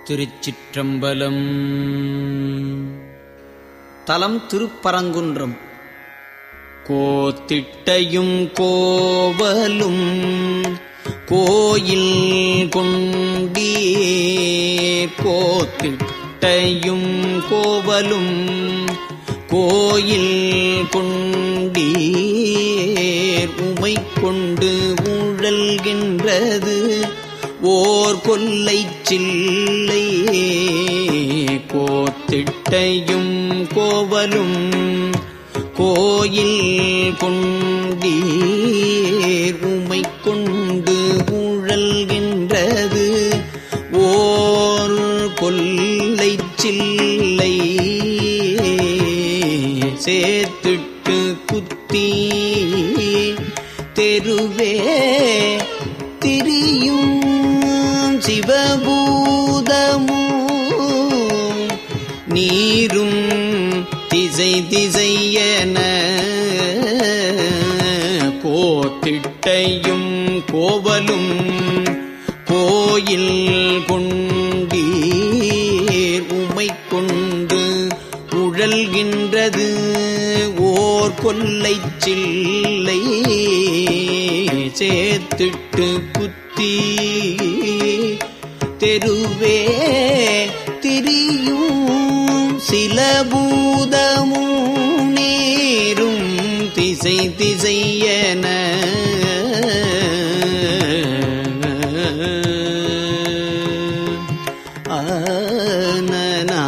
திருச்சிற்றம்பலம் தலம் திருப்பரங்குன்றம் கோத்திட்டையும் கோவலும் கோயில் கொண்டே கோத்திட்டையும் கோவலும் கோயில் கொண்டீர் உமை கொண்டு ஊழல்கின்றது ஓர் கொல்லை சில்லை கோத்திட்டையும் கோவலும் கோயில் கொண்டீர் உமை கொண்டு ஊழல்கின்றது ஓர் கொல்லை சில்லை சேர்த்திட்டு குத்தி தெருவே திரியும் சிவபூதமும் நீரும் திசை திசையன கோத்திட்டையும் கோவலும் கோயில் கொண்டீர் உமை கொண்டு உழல்கின்றது ஓர் கொல்லை சில்லை சேர்த்திட்டு குத்தி தெருவே திரியும் சில பூதமும் நேரும் திசை திசையன ஆனனா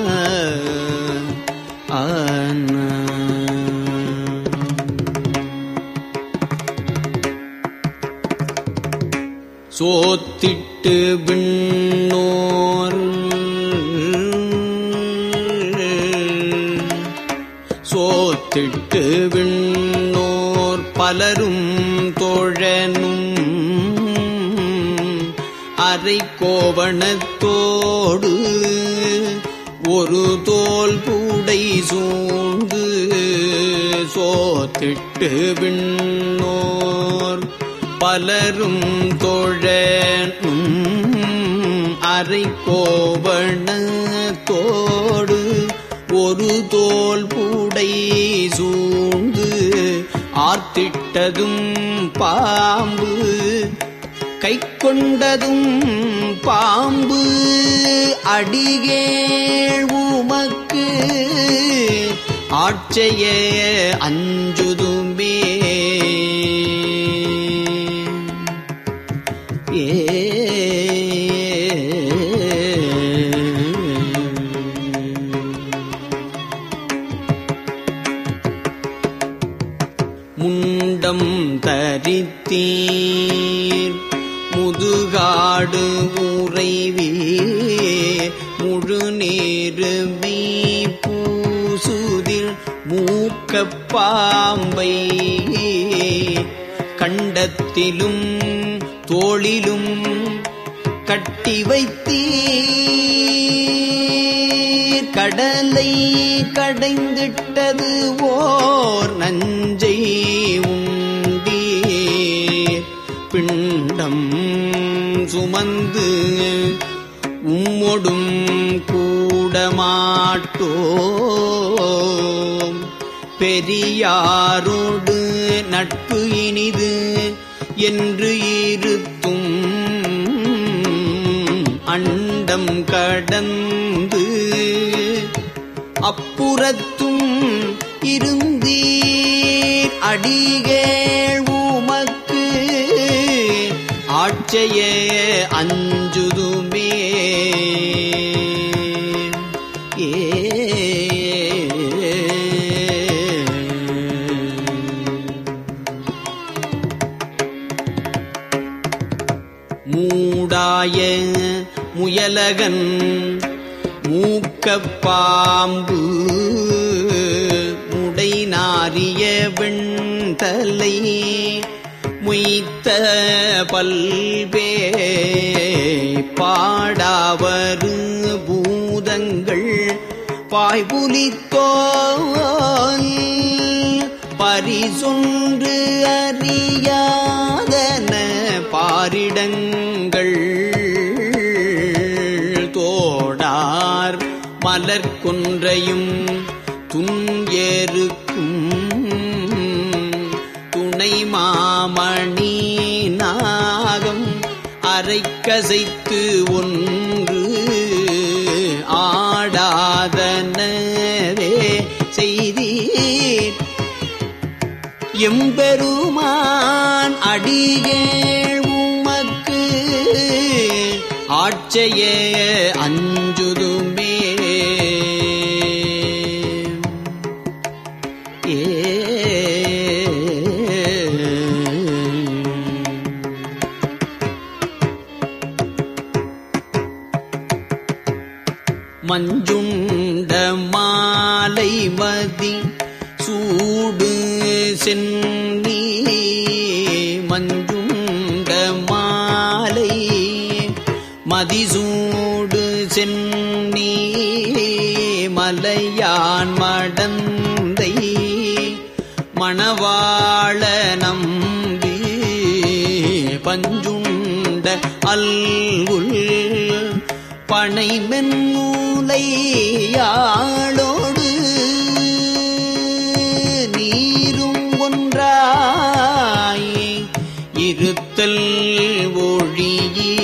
சோத்திட்டு விண்ணோர் சோத்திட்டு விண்ணோர் பலரும் தோழனும் அரை கோவணத்தோடு ஒரு தோல் கூடை சூண்டு சோத்திட்டு விண்ணோர் பலரும் தோழனும் அரை கோவணத்தோடு ஒரு தோல் பூடை சூண்டு ஆர்த்திட்டதும் பாம்பு கை கொண்டதும் பாம்பு அடிகேள் உமக்கு ஆட்சைய அஞ்சுதுமே ஏ முண்டம் தரித்தீர் முதுகாடு உறைவே முழு நேரு பூசுதிர் மூக்கப் பாம்பை கண்டத்திலும் தோளிலும் கட்டி வைத்தீர் கடலை கடைந்திட்டது ஓர் நஞ்சை உண்டீர் பிண்டம் சுமந்து உம்மொடும் கூடமாட்டோம் பெரியாரோடு நட்பு இனிது என்று இருத்தும் அண்டம் கடந்து அப்புறத்தும் இருந்தீர் அடிகேள் உமக்கு ஆட்சைய அஞ்சுதுமே ஏ மூடாய முயலகன் மூக்கப்பாம்பு முடை நாரிய வெண்தலை முய்த்த பல்வே பாடாவரு பூதங்கள் பாய்புலித்தோல் பரிசொன்று அறியாதன பாரிடங்கள் தோ மலர்கொன்றையும் துஞ்சேருக்கும் துணை மாமணி நாகம் அரைக்கசைத்து ஒன்று ஆடாதனவே செய்தீர் எம்பெருமான் அடிகேள் உமக்கு ஆட்சைய அஞ்சுதுமே ஏ மஞ்சுண்ட மாலை மதி சூடு சென்னி மஞ்சுண்ட மாலை மதிசூடு சென்னி மலையான் மடந்தை மணவாள நம்பி பஞ்சுண்ட அல்குல் பனை மென்மூலை யாழோடு நீரும் ஒன்றாய் இருத்தல் ஒழியே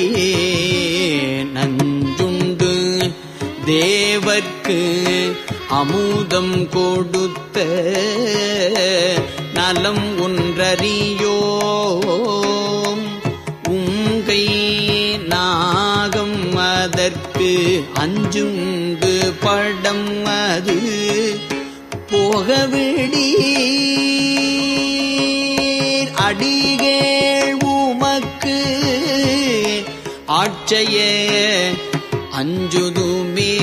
நஞ்சுண்டு தேவர்க்கு அமுதம் கொடுத்த நலம் ஒன்றறியோம் உங்கை நாகம் அதற்கு அஞ்சுண்டு படம் அது போகவிடீர் அடிகேள் உமக்கு ஆட்சைய அஞ்சுதுமே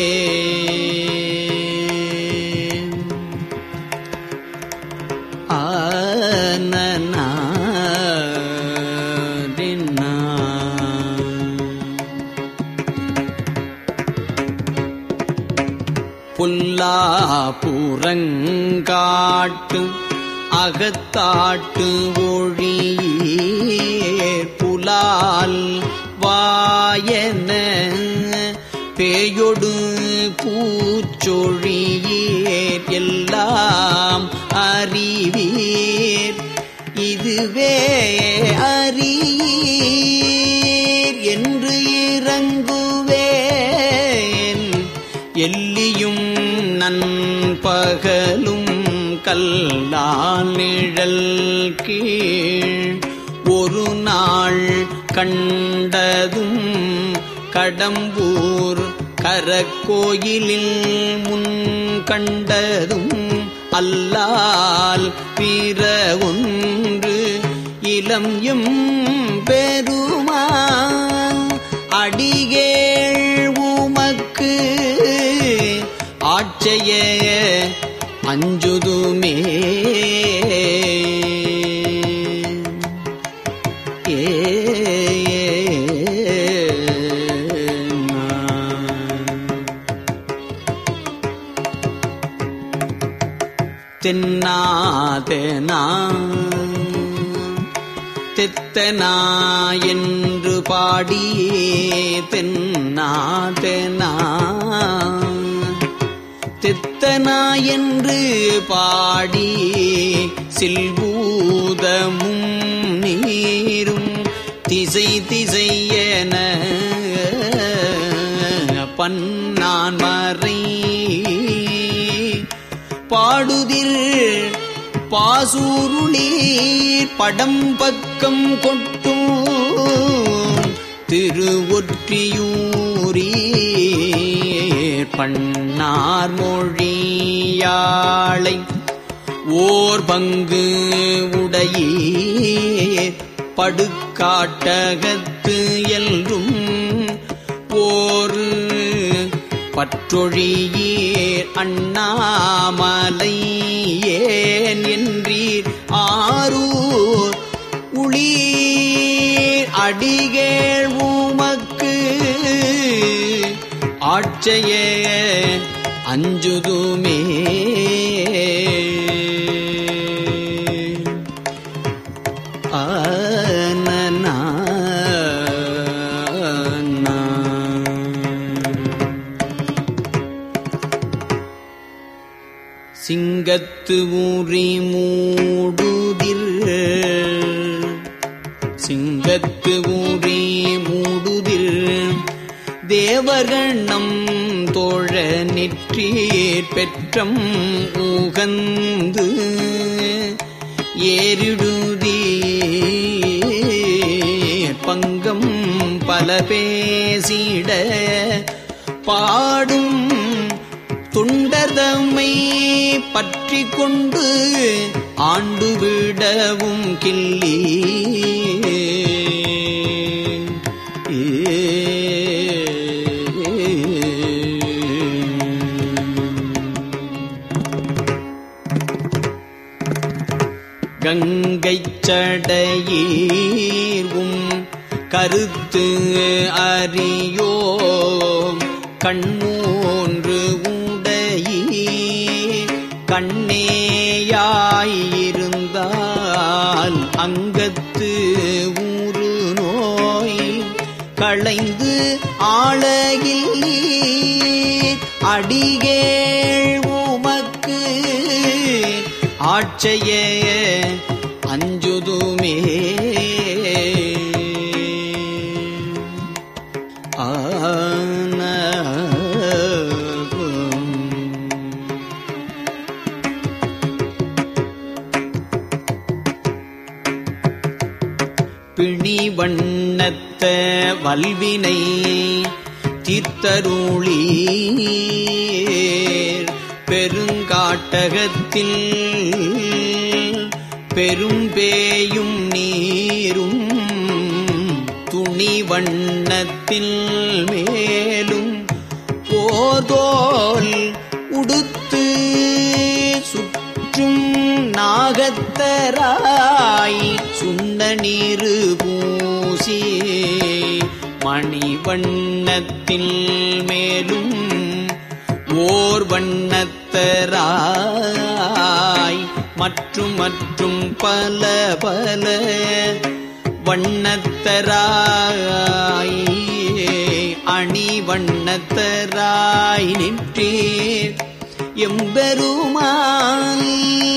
ஆனனா தின்னா. புல்லா புறங்காட்டு அகத்தாட்டு ஒழியேர் புலால் வாயன பேயொடு பூச்சொழியேர் எல்லாம் அறிவீர் இதுவே அறியீர் என்று இறங்குவேன் எல்லியும் நண்பகலும் கல்லால் நிழல் கீழ் ஒரு நாள் கண்டதும் கடம்பூர் கரக்கோயிலில் முன் கண்டதும் அல்லால் பிற ஒன்று இளம் எம் பெருமான் அடிகேள் உமக்கு ஆட்சைய அஞ்சுதுமே ஏ தென்னாதனா தெத்தனா என்று பாடியே தென்னா தெனா தெத்தனா என்று பாடி சில்பூதமும் நீரும் திசை திசையன பன்னான் மறை பாடுதிர் பாசூருளீர் படம் பக்கம் கொட்டும் திருவொற்றியூரீர் பண்ணார் மொழியாளை ஓர் பங்கு உடையீர் படுக்காட்டகத்து எல்லும் போர் பற்றொழியீர் அண்ணாமலை ஏன் என்றீர் ஆரூர் உளீர் அடிகேள் உமக்கு ஆட்சைய அஞ்சுதுமே ஆனனா சிங்கத்து ஊறி மூடுதிர் சிங்கத்து ஊறி மூடுதிர் தேவகணம் தோழ நெற்றீர் பெற்றம் ஊகந்து ஏறிடுதீ பங்கம் பல பேசிட பாடும் துண்டதமை பற்றி கொண்டு ஆண்டு விடவும் கிள்ளி கங்கைச் சடையீர்வும் கருத்து அறியோ கண்மூன்று உடையீ கண்ணேயாயிருந்தால் அங்கத்து ஊறு நோய் களைந்து ஆளையில் அடிகேள் உமக்கு ஆட்சைய அஞ்சுதுமே ஆன பிணி வண்ணத்த வல்வினை தீர்த்தருளி பெருங்காட்டகத்தில் பெரும்பேயும் நீரும் துணி வண்ணத்தில் மேலும் போதோல் உடுத்து சுற்றும் நாகத்தராய் சுண்ண நீரு பூசி மணிவண்ணத்தில் மேலும் ஓர் வண்ணத்தராய் மற்றும் மற்றும் பல பல வண்ணத்தராய் அணி வண்ணத்தராய் நின்றீர் எம்பெருமான்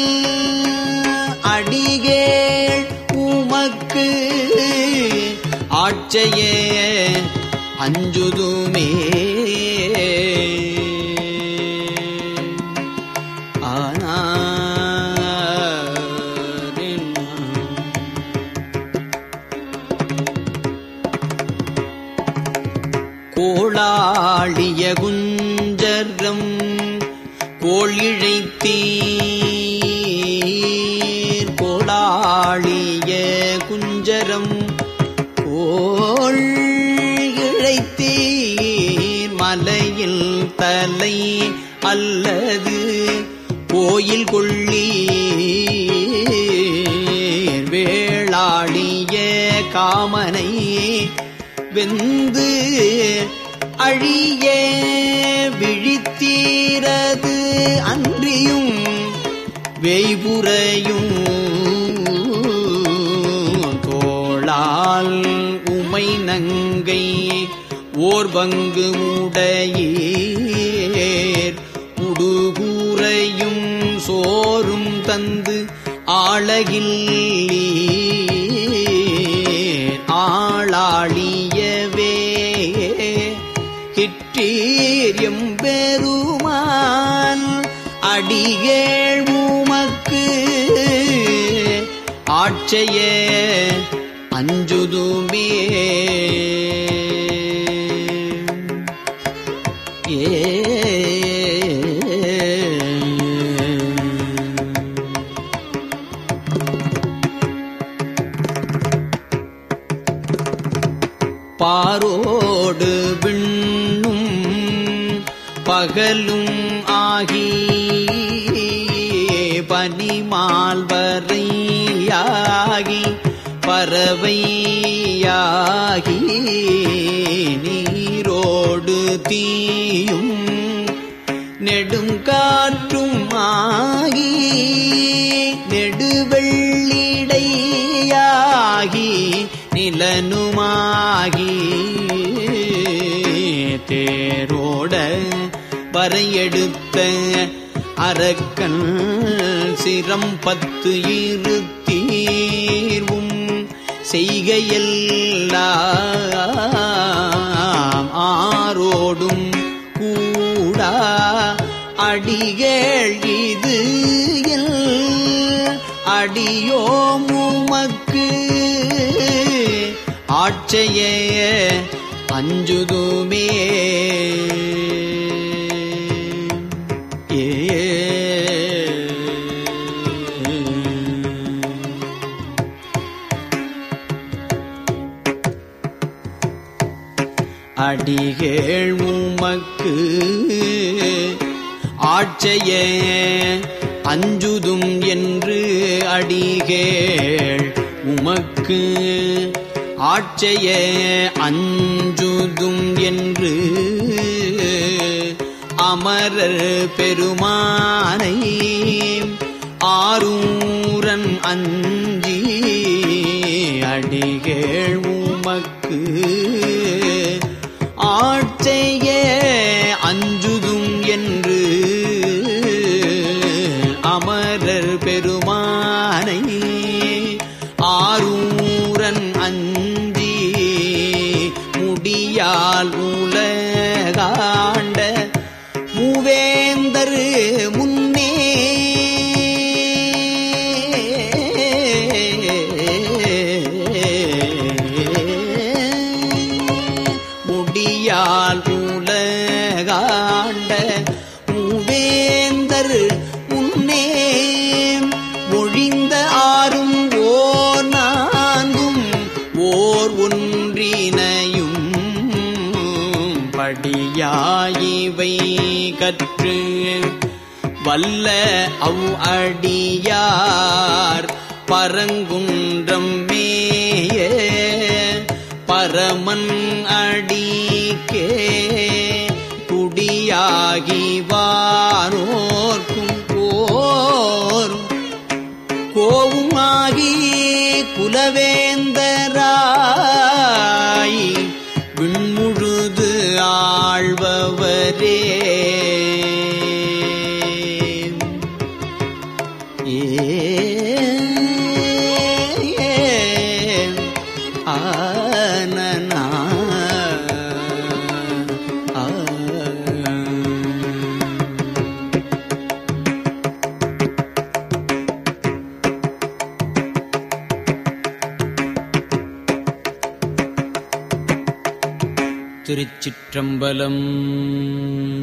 அடிகேள் உமக்கு ஆட்சைய அஞ்சுதுமே ஆனா கோளாளிய குஞ்சரம் கோழிழைத்தீர் கோளாளிய குஞ்சரம் கோள் இழைத்தீர் மலையில் தலை அல்லது கோயில் கொள்ளீர் வேளாடிய காமனை வெந்து அழிய விழித்தீரது அன்றியும் வேய்புறையும் தோளால் உமை நங்கை ஓர் பங்கு உடையீர் உடுகூரையும் சோறும் தந்து ஆளகில்லீர் ஆளாளியவே கிற்றீர் எம்பெருமான் அடிகேள் உமக்கு ஆட்சைய அஞ்சுதுமே ஏ பாரோடு விண்ணும் பகலும் ஆகி பனிமால்வரையாகி பறவையாகி நீரோடு தீயும் நெடுங்காற்றும் ஆகி நெடுவெள்ளிடையாகி நிலனுமாகி தேரோட வரையெடுத்த அரக்கன் சிரம் பத்து இருத்தீர்வும் செய்கையெல்லாம் ஆரோடும் கூடா அடிகள் இது எல் அடியோம் உமக்கு ஆட்சைய அஞ்சுதுமே ஏ அடிகேள் உமக்கு ஆட்சைய அஞ்சுதும் என்று அடிகேள் உமக்கு ஆட்சைய அஞ்சுதும் என்று அமரர் பெருமானை ஆரூரன் அஞ்சி அடிகேள் உமக்கு ஆட்செய்ய அஞ்சுதும் என்று அமரர் பெருமானை ஆரூரன் அஞ்சி முடியால் உலகாண்ட மூவேந்தர் முன்னே முடியால் உலகாண்ட மூவேந்தர் முன்னே ஒழிந்த ஆறும் ஓர் நான்கும் ஓர் ஒன்றினையும் படியாயிவை கற்று வல்ல அவ் அடியார் பரங்குன்றம் மேய பரமன் அடிக்கே குடியாகி வானோர்க்கும் போர் கோவுமாகி குலவேந்தராய் விண்முழுது ஆழ்பவரே ஏ ஆனனா ஆ திருச்சிற்றம்பலம்